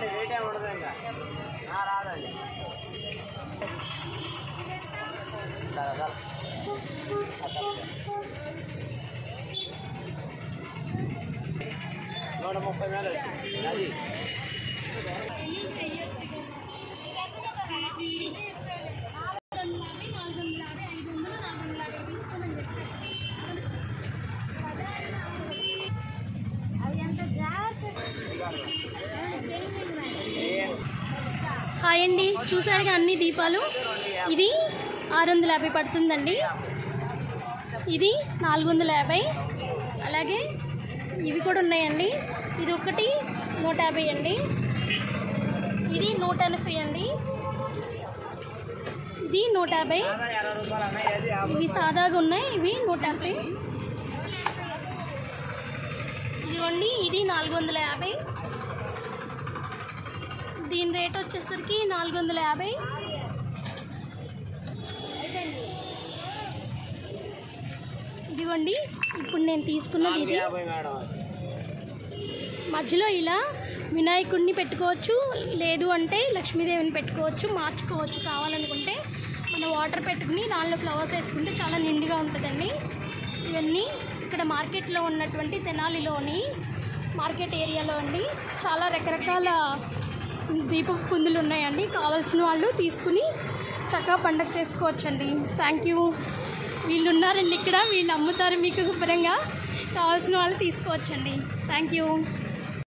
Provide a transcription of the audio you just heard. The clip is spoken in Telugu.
రాదండి రేట్ ఏమి ఉండదు ఇంకా ఆ, రాదండి సరే, సరే. నూట ముప్పై వేలు వచ్చింది. అది హాయ్ అండి చూసారుగా అన్ని దీపాలు ఇది ఆరు వందల యాభై పడుతుందండి ఇది నాలుగు వందల యాభై అలాగే ఇవి కూడా ఉన్నాయండి ఇది ఒకటి నూట యాభై అండి ఇది నూట ఎనభై అండి ఇది నూట యాభై ఇరవై రూపాయలు అన్నాయి అది యాభై ఇవి సాదాగా ఉన్నాయి ఇవి నూట యాభై ఇదిగోండి ఇది నాలుగు వందల యాభై దీని రేట్ వచ్చేసరికి నాలుగు వందల యాభై ఇదిగోండి ఇప్పుడు నేను తీసుకున్నది నాలుగు ఇది యాభై మేడం అది. మధ్యలో ఇలా వినాయకుడిని పెట్టుకోవచ్చు లేదు అంటే లక్ష్మీదేవిని పెట్టుకోవచ్చు మార్చుకోవచ్చు కావాలనుకుంటే మనం వాటర్ పెట్టుకుని దానిలో ఫ్లవర్స్ వేసుకుంటే చాలా నిండుగా ఉంటుందండి ఇవన్నీ ఇక్కడ మార్కెట్లో ఉన్నటువంటి తెనాలిలోని మార్కెట్ ఏరియాలో అండి చాలా రకరకాల దీపపు కుందులు ఉన్నాయండి కావాల్సిన వాళ్ళు తీసుకుని చక్కగా పండగ చేసుకోవచ్చండి థ్యాంక్ యూ వీళ్ళు ఉన్నారండి ఇక్కడ వీళ్ళు అమ్ముతారు మీకు శుభ్రంగా కావాల్సిన వాళ్ళు తీసుకోవచ్చండి థ్యాంక్ యూ